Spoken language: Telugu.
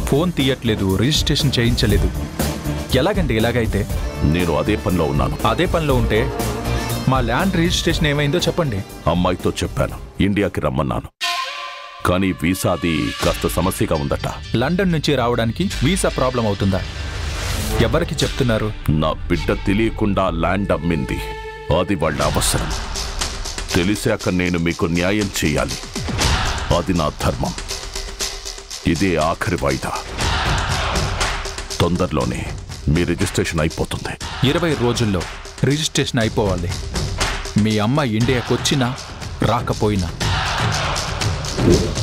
ఫోన్ తీయట్లేదు రిజిస్ట్రేషన్ చేయించలేదు ఎలాగండి ఇలాగైతే నేను అదే పనిలో ఉన్నాను అదే పనిలో ఉంటే మా ల్యాండ్ రిజిస్ట్రేషన్ ఏమైందో చెప్పండి అమ్మాయితో చెప్పాను ఇండియాకి రమ్మన్నాను కానీ వీసాది కాస్త సమస్యగా ఉందట లండన్ నుంచి రావడానికి వీసా ప్రాబ్లం అవుతుందా ఎవరికి చెప్తున్నారు నా బిడ్డ తెలియకుండా ల్యాండ్ అమ్మింది అది వాళ్ళ అవసరం తెలిసాక నేను మీకు న్యాయం చేయాలి అది నా ధర్మం ఇదే ఆఖరి వాయిదా తొందరలోనే మీ రిజిస్ట్రేషన్ అయిపోతుంది ఇరవై రోజుల్లో రిజిస్ట్రేషన్ అయిపోవాలి మీ అమ్మ ఇండియాకి వచ్చినా రాకపోయినా